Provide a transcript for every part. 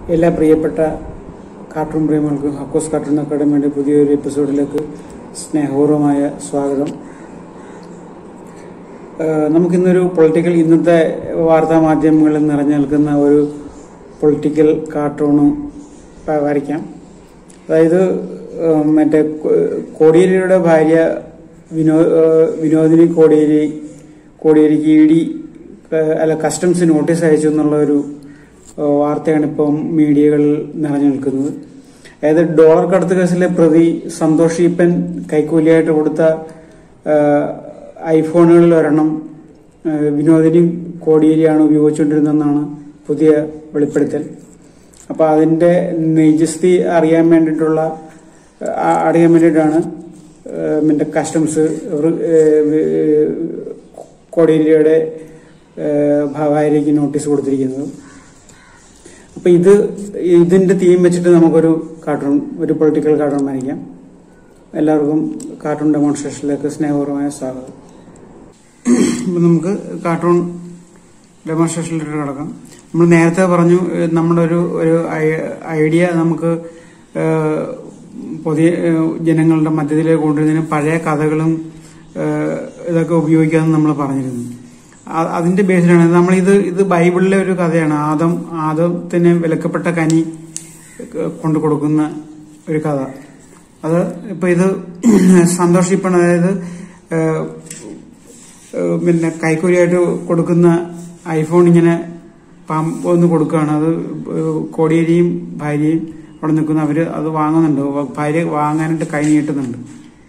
എല്ലാ പ്രിയപ്പെട്ട cartoon പ്രേമികൾക്കും ഹക്കോസ് cartoon അക്കാഡമിയുടെ പുതിയൊരു എപ്പിസോഡിലേക്ക് സ്നേഹപൂർവമായ സ്വാഗതം ഏഹ് നമുക്കിന്നൊരു പൊളിറ്റിക്കൽ ഇന്നത്തെ വാർത്താ മാധ്യമങ്ങളിൽ നിറഞ്ഞു നിൽക്കുന്ന ഒരു പൊളിറ്റിക്കൽ കാർട്ടൂണ് വ- വരയ്ക്കാം അതായത് ഏഹ് മറ്റേ കോ- കോടിയേരിയുടെ ഭാര്യ വിനോ ഏഹ് വിനോദിനി കോടിയേരി കോടിയേരിക്ക് ഇ ഡി അല്ല കസ്റ്റംസ് നോട്ടീസ് അയച്ചു എന്നുള്ള ഒരു ഏഹ് വാർത്തയാണ് ഇപ്പം മീഡിയകളിൽ നിറഞ്ഞു നിൽക്കുന്നത് അതായത് ഡോളർ കടത്ത് കേസിലെ പ്രതി സന്തോഷ് ഈപ്പൻ കൈക്കൂലിയായിട്ട് കൊടുത്ത ഏഹ് ഐഫോണുകളിൽ ഒരെണ്ണം ഏഹ് വിനോദിനി കോടിയേരിയാണ് ഉപയോഗിച്ചുകൊണ്ടിരുന്നതെന്നാണ് പുതിയ വെളിപ്പെടുത്തൽ അപ്പൊ അതിന്റെ നിജസ്ഥിതി അറിയാൻ വേണ്ടിയിട്ടുള്ള ആ- അറിയാൻ വേണ്ടിയിട്ടാണ് ഏഹ് മറ്റേ കസ്റ്റംസ് ഇവർ- ഏഹ് കോടിയേരിയുടെ ഏഹ് ഭാര്യയ്ക്ക് നോട്ടീസ് കൊടുത്തിരിക്കുന്നത് അപ്പൊ ഇത് ഇതിന്റെ തീം വെച്ചിട്ട് നമുക്കൊരു കാർട്ടൂൺ ഒരു പൊളിറ്റിക്കൽ കാർട്ടൂൺ വരയ്ക്കാം എല്ലാവർക്കും കാർട്ടൂൺ ഡെമോൺസ്ട്രേഷനിലേക്ക് സ്നേഹപൂർവമായ സ്വാഗതം അപ്പൊ നമുക്ക് കാർട്ടൂൺ ഡെമോൺസ്ട്രേഷനിലേക്ക് കിടക്കാം നമ്മൾ നേരത്തെ പറഞ്ഞു ഏഹ് നമ്മുടെ ഒരു ഒരു ഐ- ഐഡിയ നമുക്ക് ഏഹ് പുതിയ ഏഹ് ജനങ്ങളുടെ മധ്യത്തിലേക്ക് കൊണ്ടുവരുന്നതിന് പഴയ കഥകളും ഏഹ് ഇതൊക്കെ ഉപയോഗിക്കാമെന്ന് നമ്മൾ പറഞ്ഞിരുന്നു അ- അതിന്റെ ബേസിലാണ് നമ്മൾ ഇത് ഇത് ബൈബിളിലെ ഒരു കഥയാണ് ആദം ആദത്തിന് വിലക്കപ്പെട്ട കനി കൊണ്ടു കൊടുക്കുന്ന ഒരു കഥ അത് ഇപ്പൊ ഇത് സന്തോഷിപ്പാണ് അതായത് ഏഹ്, ഏഹ്, പിന്നെ കൈക്കൂലിയായിട്ട് കൊടുക്കുന്ന ഐഫോൺ ഇങ്ങനെ പാം ഒന്ന് കൊടുക്കുകയാണ് അത് ഏഹ്, കോടിയേരിയും ഭാര്യയും അവിടെ നിൽക്കുന്ന അവര് അത് വാങ്ങുന്നുണ്ട് ഭാര്യ വാങ്ങാനായിട്ട് കൈ നീട്ടുന്നുണ്ട്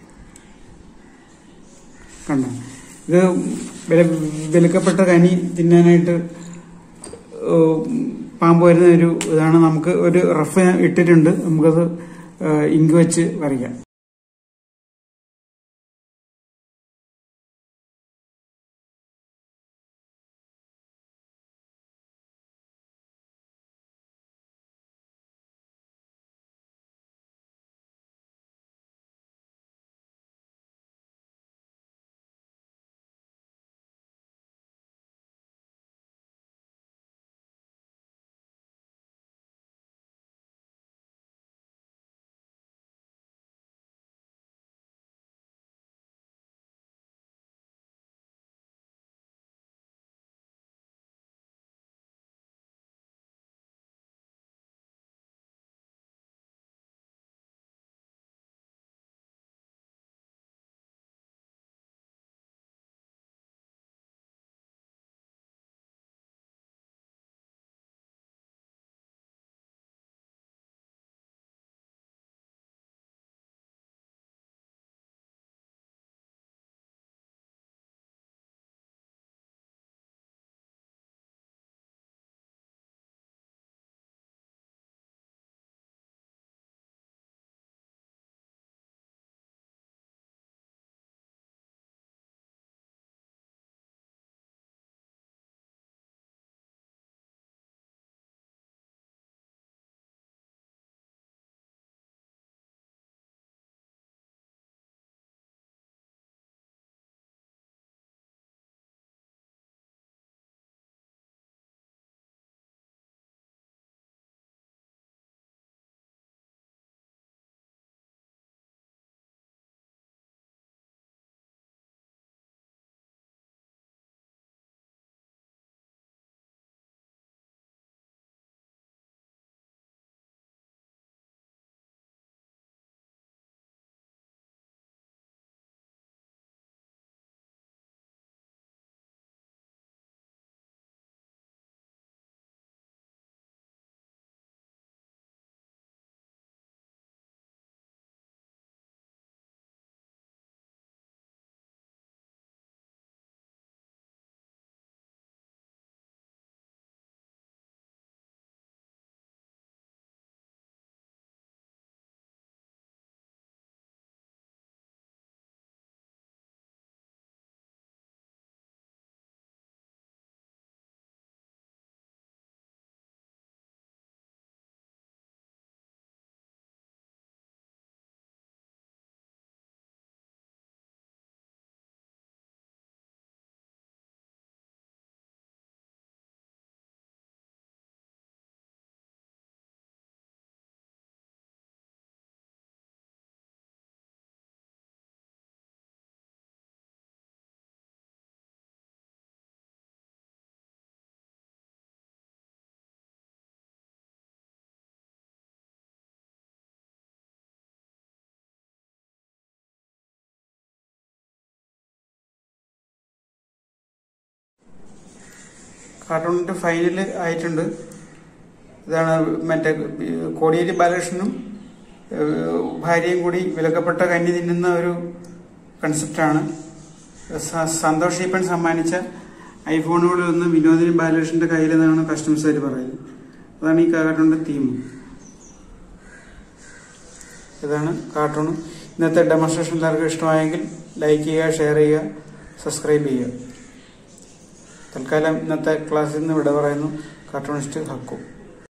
കണ്ടോ ഇത് വില വിലക്കപ്പെട്ട കനി തിന്നാനായിട്ട് ഏഹ്, പാമ്പ് വരുന്ന ഒരു ഇതാണ് നമുക്ക് ഒരു റഫ് ഇട്ടിട്ടുണ്ട് നമുക്കത് ഏഹ്, ഇങ്ക് വെച്ച് വരയ്ക്കാം കാർട്ടൂണിന്റെ ഫൈനൽ ആയിട്ടുണ്ട് ഇതാണ് മറ്റേ കോടിയേരി ബാലകൃഷ്ണനും ഏഹ്, ഭാര്യയും കൂടി വിലക്കപ്പെട്ട കന്നി തിന്നുന്ന ഒരു കൺസെപ്റ്റാണ് സ- സന്തോഷ് ഈപ്പൻ സമ്മാനിച്ച ഐഫോണുകളിൽ ഒന്ന് വിനോദിനി ബാലകൃഷ്ണന്റെ കയ്യിലെന്നാണ് കസ്റ്റമേഴ്സുകാർ പറയുന്നത് അതാണ് ഈ കാർട്ടൂണിന്റെ തീം ഇതാണ് കാർട്ടൂൺ ഇന്നത്തെ ഡെമോൺസ്ട്രേഷൻ എല്ലാവർക്കും ഇഷ്ടമായെങ്കിൽ ലൈക്ക് ചെയ്യുക ഷെയർ ചെയ്യുക സബ്സ്ക്രൈബ് ചെയ്യുക തൽക്കാലം ഇന്നത്തെ ക്ലാസ്സിൽ നിന്ന് വിട പറയുന്നു കാർട്ടൂണിസ്റ്റ് ഹക്കു